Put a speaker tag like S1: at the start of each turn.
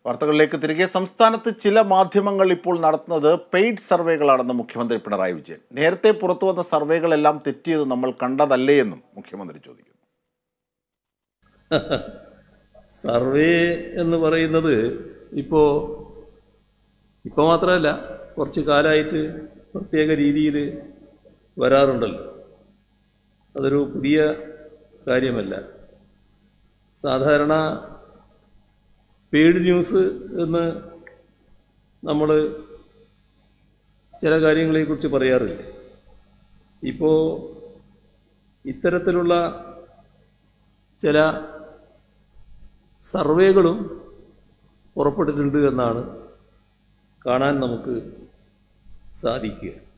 S1: വാർത്തകളിലേക്ക് തിരികെ സംസ്ഥാനത്ത് ചില മാധ്യമങ്ങൾ ഇപ്പോൾ നടത്തുന്നത് പെയ്ഡ് സർവേകളാണെന്ന് മുഖ്യമന്ത്രി പിണറായി വിജയൻ നേരത്തെ പുറത്തു വന്ന സർവേകളെല്ലാം തെറ്റിയത് നമ്മൾ കണ്ടതല്ലേ എന്നും മുഖ്യമന്ത്രി ചോദിക്കുന്നു
S2: സർവേ എന്ന് പറയുന്നത് ഇപ്പോൾ ഇപ്പോൾ മാത്രമല്ല കുറച്ച് കാലമായിട്ട് പ്രത്യേക രീതിയിൽ വരാറുണ്ടല്ലോ അതൊരു പുതിയ കാര്യമല്ല സാധാരണ പെയ്ഡ് ന്യൂസ് എന്ന് നമ്മൾ ചില കാര്യങ്ങളെക്കുറിച്ച് പറയാറില്ല ഇപ്പോൾ ഇത്തരത്തിലുള്ള ചില സർവേകളും പുറപ്പെട്ടിട്ടുണ്ട് എന്നാണ് കാണാൻ നമുക്ക് സാധിക്കുക